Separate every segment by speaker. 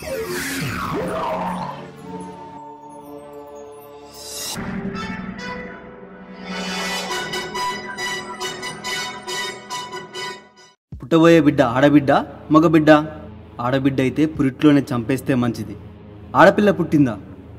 Speaker 1: పుట్టబోయే బిడ్డ ఆడబిడ్డ మగబిడ్డ ఆడబిడ్డ అయితే పురిట్లోనే చంపేస్తే మంచిది ఆడపిల్ల పుట్టిందా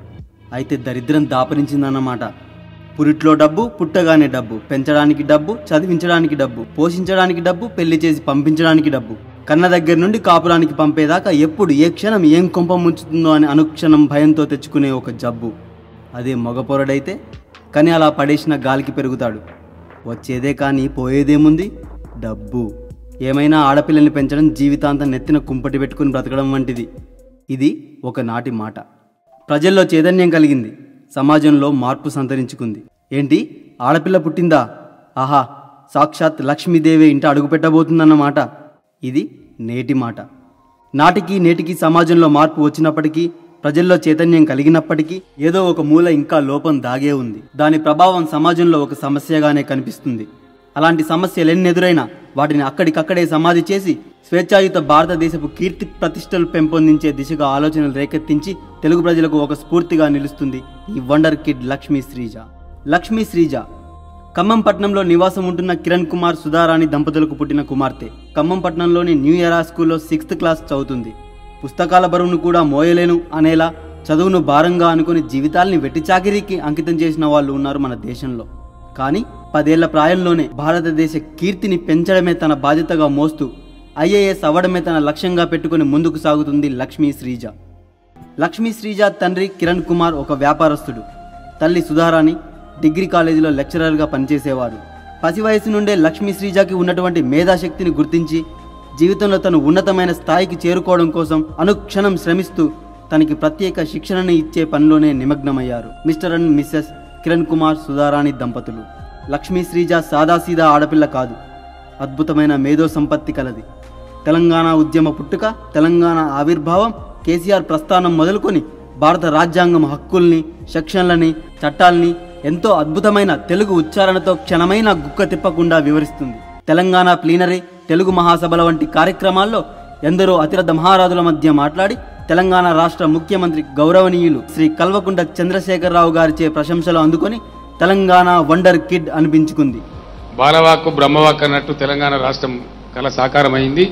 Speaker 1: అయితే దరిద్రం దాపరించిందన్నమాట పురిట్లో డబ్బు పుట్టగానే డబ్బు పెంచడానికి డబ్బు చదివించడానికి డబ్బు పోషించడానికి డబ్బు పెళ్లి చేసి పంపించడానికి డబ్బు కన్న దగ్గర నుండి కాపురానికి పంపేదాకా ఎప్పుడు ఏ క్షణం ఏం కొంప ముంచుతుందో అని అనుక్షణం భయంతో తెచ్చుకునే ఒక జబ్బు అదే మగపొరడైతే కానీ అలా పడేసిన గాలికి పెరుగుతాడు వచ్చేదే కానీ పోయేదేముంది డబ్బు ఏమైనా ఆడపిల్లల్ని పెంచడం జీవితాంతం నెత్తిన కుంపటి పెట్టుకుని బ్రతకడం వంటిది ఇది ఒకనాటి మాట ప్రజల్లో చైతన్యం కలిగింది సమాజంలో మార్పు సంతరించుకుంది ఏంటి ఆడపిల్ల పుట్టిందా ఆహా సాక్షాత్ లక్ష్మీదేవి ఇంట అడుగు పెట్టబోతుందన్నమాట ఇది నేటి మాట నాటికి నేటికి సమాజంలో మార్పు వచ్చినప్పటికీ ప్రజల్లో చైతన్యం కలిగినప్పటికీ ఏదో ఒక మూల ఇంకా లోపం దాగే ఉంది దాని ప్రభావం సమాజంలో ఒక సమస్యగానే కనిపిస్తుంది అలాంటి సమస్యలు ఎన్నెదురైనా వాటిని అక్కడికక్కడే సమాధి చేసి స్వేచ్ఛాయుత భారతదేశపు కీర్తి ప్రతిష్టలు పెంపొందించే దిశగా ఆలోచనలు రేకెత్తించి తెలుగు ప్రజలకు ఒక స్ఫూర్తిగా నిలుస్తుంది ఈ వండర్ కిడ్ లక్ష్మీ శ్రీజ లక్ష్మీ శ్రీజ ఖమ్మం పట్టణంలో నివాసం ఉంటున్న కిరణ్ కుమార్ సుధారాణి దంపతులకు పుట్టిన కుమార్తె ఖమ్మం పట్టణంలోని న్యూ ఎరా స్కూల్లో సిక్స్త్ క్లాస్ చదువుతుంది పుస్తకాల బరువును కూడా మోయలేను అనేలా చదువును భారంగా అనుకుని జీవితాల్ని వెట్టి చాకిరీకి అంకితం చేసిన వాళ్ళు ఉన్నారు మన దేశంలో కానీ పదేళ్ల ప్రాయంలోనే భారతదేశ కీర్తిని పెంచడమే తన బాధ్యతగా మోస్తూ ఐఏఎస్ అవ్వడమే తన లక్ష్యంగా పెట్టుకుని ముందుకు సాగుతుంది లక్ష్మీ శ్రీజ లక్ష్మీ శ్రీజ తండ్రి కిరణ్ కుమార్ ఒక వ్యాపారస్తుడు తల్లి సుధారాణి డిగ్రీ కాలేజీలో లెక్చరర్గా పనిచేసేవారు పసి వయసు నుండే లక్ష్మీ శ్రీజకి ఉన్నటువంటి మేధాశక్తిని గుర్తించి జీవితంలో తను ఉన్నతమైన స్థాయికి చేరుకోవడం కోసం అనుక్షణం శ్రమిస్తూ తనకి ప్రత్యేక శిక్షణను ఇచ్చే పనిలోనే నిమగ్నమయ్యారు Mr and Mrs Kiran Kumar Sudharani దంపతులు లక్ష్మీ శ్రీజ సాదాసీదా ఆడపిల్ల కాదు అద్భుతమైన మేధో సంపత్తి కలది తెలంగాణ ఉద్యమ పుట్టుక తెలంగాణ ఆవిర్భావం కేసీఆర్ ప్రస్థానం మొదలుకొని భారత రాజ్యాంగం హక్కుల్ని సెక్షన్లని చట్టాల్ని ఎంతో అద్భుతమైన తెలుగు ఉచ్చారణతో క్షణమైన గుక్క తిప్పకుండా వివరిస్తుంది తెలంగాణ ప్లీనరీ తెలుగు మహాసభల వంటి కార్యక్రమాల్లో ఎందరో అతిరథ మహారాజుల మధ్య మాట్లాడి తెలంగాణ రాష్ట్ర ముఖ్యమంత్రి గౌరవనీయులు శ్రీ కల్వకుంట చంద్రశేఖరరావు గారిచే ప్రశంసలు అందుకొని తెలంగాణ వండర్ కిడ్ అనిపించుకుంది
Speaker 2: బాలవాక్కు బ్రహ్మవాక్ అన్నట్టు తెలంగాణ రాష్ట్రం కల సాకారమైంది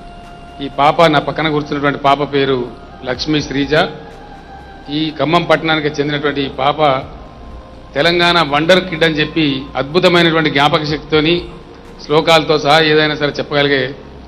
Speaker 2: ఈ పాప నా పక్కన కూర్చున్నటువంటి పాప పేరు లక్ష్మీ శ్రీజ ఈ ఖమ్మం పట్టణానికి చెందినటువంటి ఈ పాప తెలంగాణ వండర్ కిడ్ అని చెప్పి అద్భుతమైనటువంటి జ్ఞాపక శక్తితోని శ్లోకాలతో సహా ఏదైనా సరే చెప్పగలిగే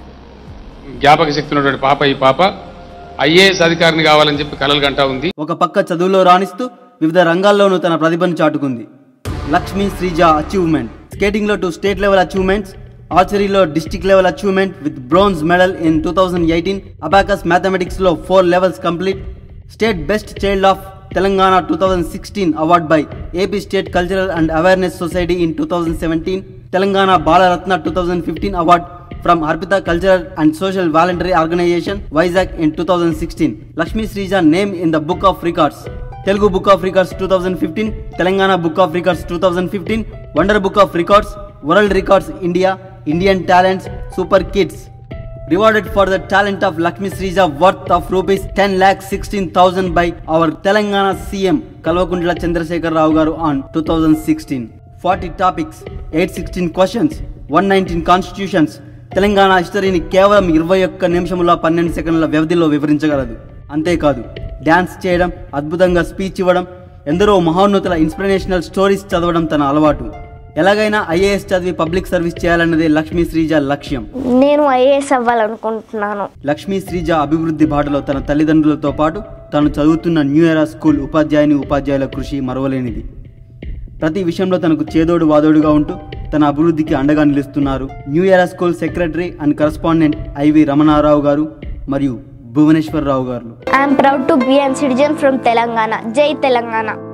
Speaker 2: జ్ఞాపక శక్తి ఉన్నటువంటి పాప ఈ పాప ఐఏఎస్ అధికారిని కావాలని చెప్పి కలలు గంటా ఉంది
Speaker 1: ఒక పక్క చదువులో రాణిస్తూ వివిధ రంగాల్లోనూ తన ప్రతిభను చాటుకుంది లక్ష్మీ శ్రీజ అచీవ్మెంట్ స్కేటింగ్లో టు స్టేట్ లెవెల్ అచీవ్మెంట్స్ ఆర్చరీలో district level achievement with bronze medal in two thousand eighteen abacus మ్యాథమెటిక్స్లో four levels complete state best child of Telangana two thousand sixteen award by AP state cultural and awareness society in two thousand seventeen Telangana Balaratna two thousand fifteen award from Arpita cultural and social voluntary organisation Vizag in two thousand sixteen Lakshmi Srija name in the book of records Telugu book of records two thousand fifteen Telangana book of records two thousand fifteen wonder book of records world records India Indian talents super kids rewarded for the talent of Lakshmi Srija worth of rupees 10 lakh 16,000 by our Telangana CM Kalvakundla Chandrasekhar Rao garu on 2016. 40 topics, 816 questions, 119 constitutions. Telangana హిస్టరీని కేవలం ఇరవై ఒక్క నిమిషముల పన్నెండు సెకండ్ల వ్యవధిలో వివరించగలదు అంతేకాదు dance చేయడం అద్భుతంగా స్పీచ్ ఇవ్వడం ఎందరో మహోన్నతుల ఇన్స్పిరేషనల్ స్టోరీస్ చదవడం తన అలవాటు ఎలాగైనా ఐఏఎస్ చదివి పబ్లిక్ సర్వీస్ చేయాలన్నదే లక్ష్మీ శ్రీజ లక్ష్యం
Speaker 3: నేను ఐఏఎస్ అవ్వాలనుకుంటున్నాను
Speaker 1: లక్ష్మీ శ్రీజ అభివృద్ధి బాటలో తన తల్లిదండ్రులతో పాటు తాను చదువుతున్న న్యూ ఎరా స్కూల్ ఉపాధ్యాయుని ఉపాధ్యాయుల కృషి మరవలేనిది ప్రతి విషయంలో తనకు చేదోడు వాదోడుగా ఉంటూ తన అభివృద్ధికి అండగా నిలుస్తున్నారు new era school secretary and correspondent I V Ramana Rao గారు మరియు భువనేశ్వరరావు గారు
Speaker 3: I'm proud to be an citizen from Telangana జై తెలంగాణ